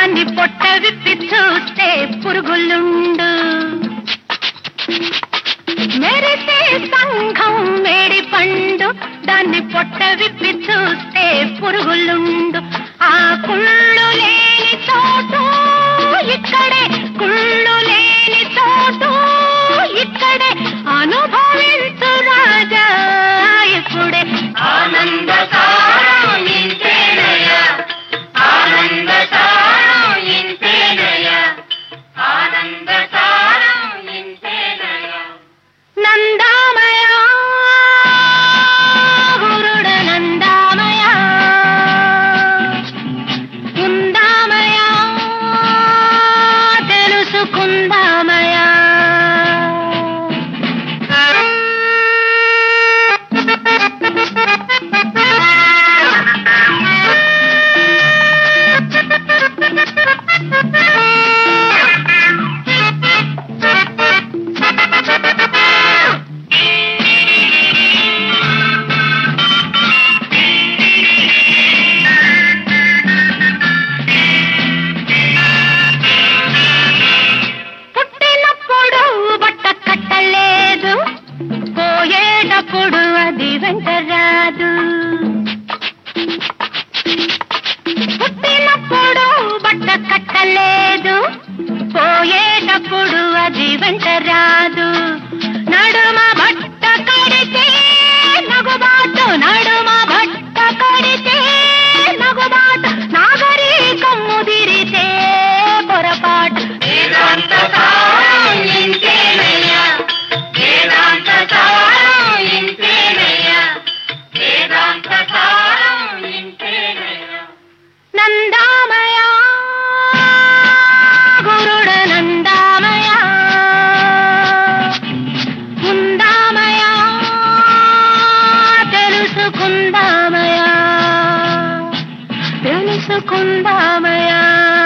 దాన్ని పొట్ట విప్పి చూస్తే పురుగులుండు మెరిసే సంఘం మేడి పండు దాన్ని పొట్ట విప్పి చూస్తే పురుగులుండు ఆ కుళ్ళు లేని చోటు ఇక్కడే కుళ్ళు లేని చోటు ఇక్కడే అనుభవించు రాజా ఇప్పుడే ఆనంద సారం ఇంతేనయ ఆనంద సారం ఇంతేనయ ఆనంద సారం ఇంతేనయ నందామయ గురుడ నందామయ ఉందామయ తెలుసుకుందామయ పుట్టినప్పుడు బట్ట కట్టలేదు పోయేటప్పుడు అది వెంట రాదు పుట్టినప్పుడు బట్ట కట్టలేదు పోయేటప్పుడు అది వెంట రాదు నడుమ బట్ట కడితే నగుబాటు నడుమ బట్ట కడితే నగుబాటు నాగరికం ముదిరితే పొరపాటు వేదాంత సారం ఇంతేనయ వేదాంత సారం ఇంతేనయ వేదాంత సారం ఇంతేనయ నందామయ గురుడ నందామయ ఉందామయ తెలుసుకుందామయ తెలుసుకుందామయ